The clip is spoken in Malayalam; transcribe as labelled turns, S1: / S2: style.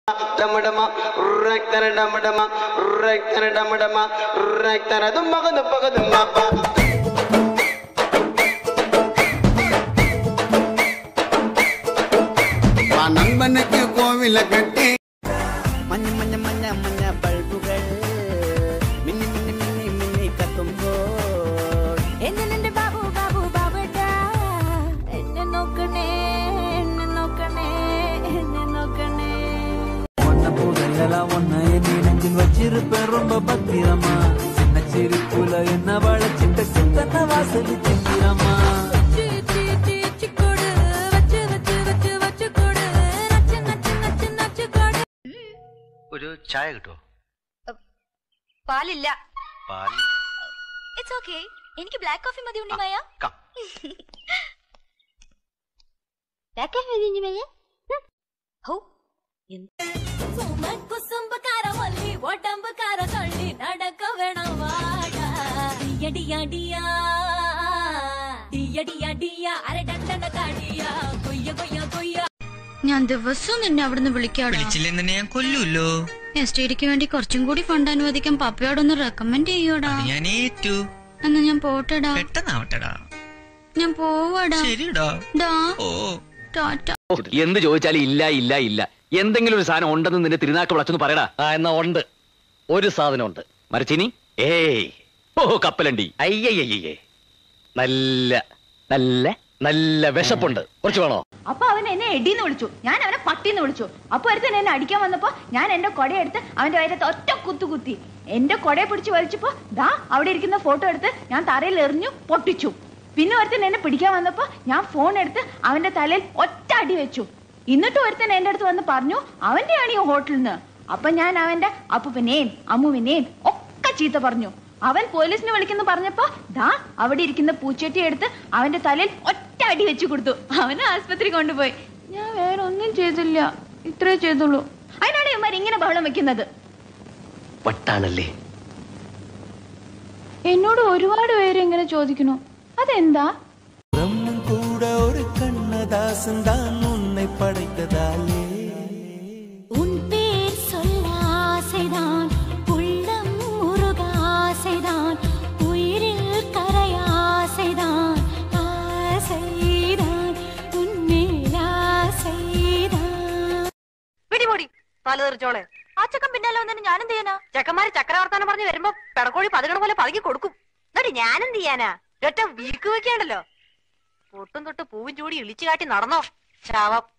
S1: ഡമഡമ റക്തര ഡമഡമ റക്തര ഡമഡമ റക്തര ദുമ്മക ദുപ്പക ദുമ്മപ്പ
S2: நண்பனுக்கு கோவில கட்டி
S3: മഞ്ഞ മഞ്ഞ മഞ്ഞ മഞ്ഞ ബൾബുകൾ മിന്നി മിന്നി മിന്നി മിന്നി കത്തുമ്പോൾ
S4: എന്നെ ബാബു ബാബു ബാബുട്ടാ എന്നെ നോക്കണേ എന്നെ നോക്കണേ എന്നെ നോക്കണേ
S3: ஒன்ன போதெல்லாம் ஒன்ன என் நெஞ்சில் வச்சிருப்பேன் ரொம்ப பத்திரமா சின்ன சிரிப்புல என்ன வளைச்சிட்ட சித்தன வாசல் சித்திரமா
S4: ചീ, ചീ, ചീ, ചിക്കോട് വച്ച് വച്ച് വച്ച് വച്ച് കൊട് നച്ച് നച്ച് നച്ച് നച്ച് കൊട്
S5: ഒരു ചായ കിട്ടുമോ
S4: പാലില്ല
S5: പാൽ
S4: ഇറ്റ്സ് ഓക്കേ എനിക്ക് ബ്ലാക്ക് കോഫി മതി ഉണ്ണിമായ
S5: കം
S4: ബ്ലാക്ക് കോഫി മതി ഉണ്ണിമായ ഹോ കുസുമ്പക്കാരമല്ലി ഒട്ടമ്പക്കാര തള്ളി നടക്ക വേണം വാടാ ഡിയടിയാ ഡിയാ ഡിയടിയാ ഡിയാ അര ഡണ്ടന കാടിയാ കൊയ്യ കൊയ്യ കൊയ്യ
S6: ഞാൻ ദിവസവും നിന്നെ അവിടുന്ന് വിളിക്കാടോ
S7: വിളിച്ചില്ലെന്ന് തന്നെ ഞാൻ കൊല്ലൂല്ലോ
S6: എസ് ടിക്ക് വേണ്ടി കുറച്ചും കൂടി ഫണ്ട് അനുവദിക്കാൻ പപ്പയോടൊന്ന് റെക്കമെൻഡ് ചെയ്യോടാ
S7: അത് ഞാൻ ഏറ്റു
S6: എന്നാ ഞാൻ പോട്ടെടാ
S7: പെട്ടെന്നാവട്ടെടാ
S6: ഞാൻ പോവാടാ
S7: ശരിടാ
S6: ഡാ
S7: ഓ
S6: ടാറ്റ
S8: എന്ത് ചോദിച്ചാലും ഇല്ല ഇല്ല ഇല്ല എന്തെങ്കിലും ഒരു സാധനം ഉണ്ടെന്ന് നിന്റെ തിരുനാക്ക് വിളച്ചൊന്ന് പറയടാ ആ എന്നാ ഉണ്ട് ഒരു സാധനം ഉണ്ട് മരച്ചിനി ഏയ് ഓ കപ്പലണ്ടി അയ്യയ്യേ നല്ല നല്ല നല്ല വിശപ്പുണ്ട് കുറച്ച് വേണോ
S9: അപ്പൊ അവൻ എന്നെ എടിന്ന് വിളിച്ചു ഞാൻ അവനെ പട്ടിന്ന് വിളിച്ചു അപ്പൊ ഒരുത്തൻ എന്നെ അടിക്കാൻ വന്നപ്പോ ഞാൻ എന്റെ കൊടയെടുത്ത് അവന്റെ വയറ്റത്ത് ഒറ്റ കുത്തു കുത്തി എന്റെ കൊടയെ പിടിച്ച് വലിച്ചപ്പോ ദാ അവിടെ ഇരിക്കുന്ന ഫോട്ടോ എടുത്ത് ഞാൻ തറയിൽ എറിഞ്ഞു പൊട്ടിച്ചു പിന്നെ ഒരുത്തൻ എന്നെ പിടിക്കാൻ വന്നപ്പോ ഞാൻ ഫോൺ എടുത്ത് അവന്റെ തലയിൽ ഒറ്റ അടി വെച്ചു എന്നിട്ട് ഒരുത്തൻ എന്റെ അടുത്ത് വന്ന് പറഞ്ഞു അവന്റെയാണ് ഈ ഹോട്ടലിൽ നിന്ന് അപ്പൊ ഞാൻ അവന്റെ അപ്പുവിനെയും അമ്മുവിനെയും ഒക്കെ ചീത്ത പറഞ്ഞു അവൻ പോലീസിനെ വിളിക്കുന്നു പറഞ്ഞപ്പോ ദാ അവിടെ ഇരിക്കുന്ന പൂച്ചട്ടി എടുത്ത് അവന്റെ തലയിൽ ഒറ്റ അടി വെച്ചു കൊടുത്തു അവനെ ആസ്പത്രി കൊണ്ടുപോയി ഞാൻ വേറെ ഒന്നും ചെയ്തില്ല ഇത്രേ ചെയ്തുള്ളൂ അതിനാണ് ഇവന്മാർ ഇങ്ങനെ ബഹളം വെക്കുന്നത്
S8: വട്ടാണല്ലേ
S9: എന്നോട് ഒരുപാട് പേര് ഇങ്ങനെ ചോദിക്കുന്നു അതെന്താ
S3: பிரம்மன் கூட ஒரு கண்ணதாசன் தான் உன்னை படைத்ததாலே
S4: உன் பேர் சொல்ல ஆசைதான் உள்ளம் முருக ஆசைதான் உயிரில் கரை ஆசைதான் ஆசைதான் உன்மேல் ஆசைதான்
S10: പിടിപൊടി തല തെറിച്ചോളെ ആ ചക്കൻ പിന്നാലെ വന്നിട്ട് ഞാനെന്ത് ചെയ്യാനാ ചെക്കന്മാര് ചക്രവർത്താനം പറഞ്ഞ് വരുമ്പോ പെടക്കോഴി പതുകണ പോലെ പതുക്കി കൊടുക്കും എന്നിട്ട് ഞാനെന്ത് ചെയ്യാനാ ഒറ്റ വീക്ക് വെക്കാണ്ടല്ലോ പൊട്ടും തൊട്ട് പൂവും ചൂടി ഇളിച്ചു കാട്ടി നടന്നോ ശാവം